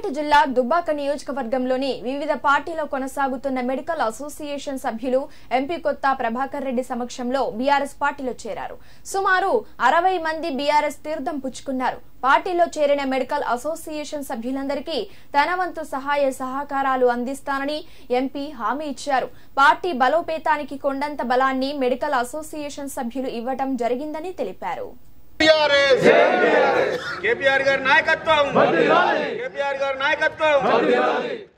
సిద్దిపేట జిల్లా దుబ్బాక నియోజకవర్గంలోని వివిధ పార్టీలో కొనసాగుతున్న మెడికల్ అసోసియేషన్ సభ్యులు ఎంపీ కొత్త ప్రభాకర్ రెడ్డి సమక్షంలో బీఆర్ఎస్ పార్టీలో చేరారు సుమారు అరవై మంది బీఆర్ఎస్ తీర్థం పుచ్చుకున్నారు పార్టీలో చేరిన మెడికల్ అసోసియేషన్ సభ్యులందరికీ తన వంతు సహాయ సహకారాలు అందిస్తానని ఎంపీ హామీ ఇచ్చారు పార్టీ బలోపేతానికి కొండంత బలాన్ని మెడికల్ అసోసియేషన్ సభ్యులు ఇవ్వటం జరిగిందని తెలిపారు టిఆర్ఎస్ కేపీఆర్ గారి నాయకత్వం కేపీఆర్ గారి నాయకత్వం